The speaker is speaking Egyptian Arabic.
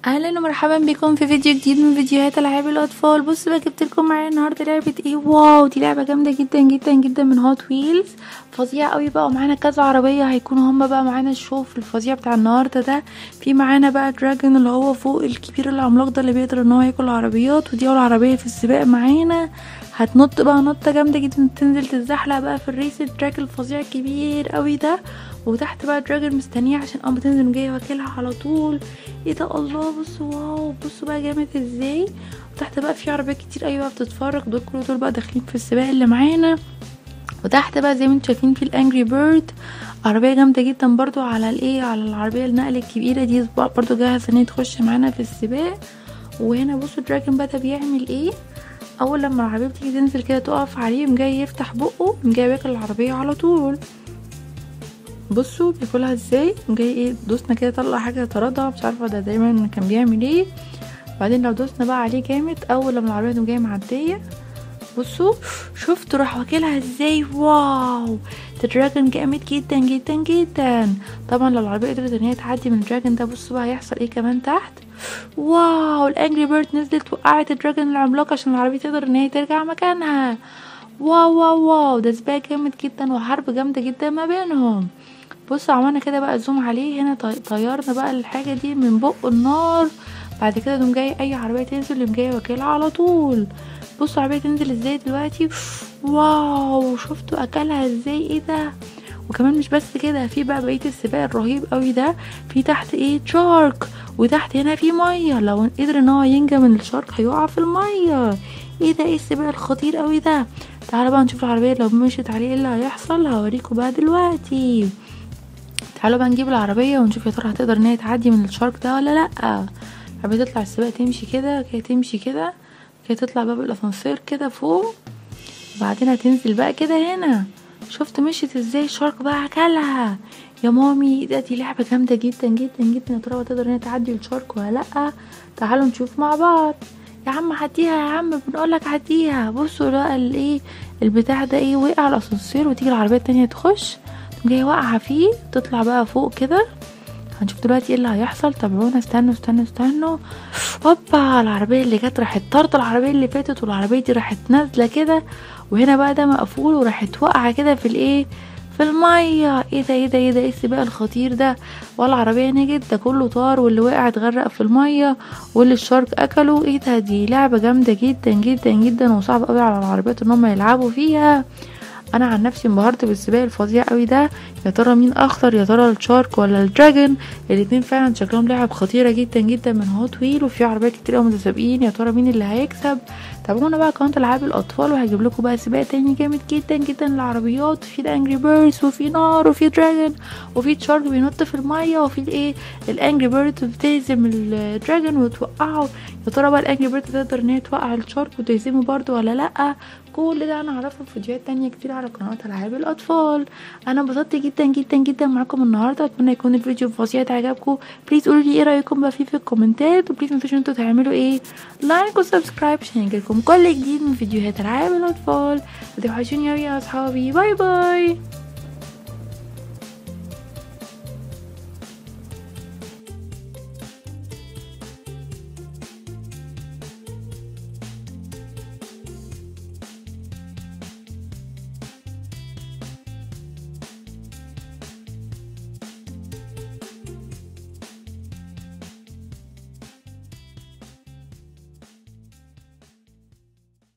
اهلا ومرحبا بكم في فيديو جديد من فيديوهات العاب الاطفال بصوا بقى جبت لكم معايا النهارده لعبه ايه واو دي لعبه جامده جدا جدا جدا من هوت ويلز فظيعه قوي بقى ومعانا كذا عربيه هيكونوا هما بقى معانا الشوف الفظيع بتاع النهارده ده في معانا بقى دراجون اللي هو فوق الكبير العملاق ده اللي بيقدر ان هو ياكل العربيات ودي اول عربيه في السباق معانا هتنط بقى نطه جامده جدا تنزل تتزحلق بقى في الريس التراك الفظيع الكبير قوي ده وتحت بقى دراجون مستنيه عشان اما تنزل جايه واكلها على طول ايه ده الله بصوا واو بصوا بقى جامد ازاي وتحت بقى في عربيات كتير ايوه بتتفرج دول كل دول بقى داخلين في السباق اللي معانا وتحت بقى زي ما انتم شايفين في الانجري بيرد عربيه جامده جدا برضو على الايه على العربيه النقل الكبيره دي برضو جاهزه ان هي تخش معانا في السباق وهنا بصوا دراجون بقى ده بيعمل ايه اول لما العربيه بتيجي تنزل كده تقف عليه جاي يفتح بقه جاي بياكل العربيه على طول بصوا بياكلها ازاي جاي ايه دوسنا كده طلع حاجه طردها مش عارفه ده دايما كان بيعمل ايه بعدين لو دوسنا بقى عليه جامد اول لما العربيه تقوم جايه معديه بصوا شفتوا راح واكلها ازاي واو ده دراجون جامد جدا جدا جدا طبعا لو العربيه قدرت ان هي تعدي من الدراجون ده بصوا بقى هيحصل ايه كمان تحت واو الانجري بيرد نزلت وقعت الدراجون العملاق عشان العربيه تقدر ان هي ترجع مكانها واو واو واو ده سباق جامد جدا وحرب جامده جدا ما بينهم بصوا عملنا كده بقى زوم عليه هنا طيرنا بقى الحاجه دي من بق النار بعد كده تقوم جاي اي عربيه تنزل تقوم جايه واكلها على طول بصوا العربيه تنزل ازاي دلوقتي واو شفتوا اكلها ازاي ايه ده وكمان مش بس كده في بقى بقيه السباق الرهيب قوي ده في تحت ايه شارك وتحت هنا في ميه لو قدر ان هو ينجى من الشارك هيقع في الميه ايه ده ايه السباق الخطير قوي ده تعالوا بقى نشوف العربيه لو مشيت عليه ايه اللي هيحصل هوريكم بقى دلوقتي تعالوا بقى نجيب العربية ونشوف يا ترى هتقدر ان هي تعدي من الشارك ده ولا لأ العربية تطلع السباق تمشي كده كده تمشي كده كده تطلع باب الاسانسير كده فوق وبعدين هتنزل بقى كده هنا شفت مشيت ازاي الشارك بقى اكلها يا مامي ده دي لعبة جامدة جدا جدا جدا يا ترى هتقدر ان هي تعدي الشارك ولا لأ تعالوا نشوف مع بعض يا عم عديها يا عم بنقولك عديها بصوا بقى الايه البتاع ده ايه وقع على الاسانسير وتيجي العربية التانية تخش جايه واقعه فيه تطلع بقى فوق كده هنشوف دلوقتي ايه اللي هيحصل تابعونا استنوا استنوا استنوا هوبا العربيه اللي جت راحت طرد العربيه اللي فاتت والعربيه دي راحت نازله كده وهنا بقى ده مقفول وراحت واقعه كده في الايه في الميه ايه ده ايه ده ايه ده ايه السباق الخطير ده ولا العربيه نجت ده كله طار واللي وقع اتغرق في الميه واللي الشارك اكله ايه ده دي لعبه جامده جدا جدا جدا وصعب قوي على العربيات ان هم يلعبوا فيها انا عن نفسي انبهرت بالسباق الفظيع قوي ده يا ترى مين اخطر يا ترى الشارك ولا الدراجون الاتنين فعلا شكلهم لعب خطيره جدا جدا من هوت ويل وفي عربيات كتير قوي متسابقين يا ترى مين اللي هيكسب تابعونا بقى قناه العاب الاطفال وهجيب لكم بقى سباق تاني جامد جدا جدا للعربيات في الانجري بيردز وفي نار وفي دراجون وفي شارك بينط في الميه وفي الايه الانجري بيردز بتهزم الدراجون وتوقعه يا ترى بقى الانجري بيردز تقدر ان هي توقع الشارك وتهزمه برده ولا لا كل ده انا اعرفه في فيديوهات تانية كتير على قناة العاب الاطفال انا انبسطت جدا جدا جدا معاكم النهارده اتمنى يكون الفيديو فظيع عجبكم بليز قولوا لي ايه رايكم بقى فيه في الكومنتات وبليز متنسوش انتوا تعملوا ايه لايك وسبسكرايب عشان يجيلكم كل جديد من فيديوهات العاب الاطفال وتوحشوني اوي يا اصحابي باي باي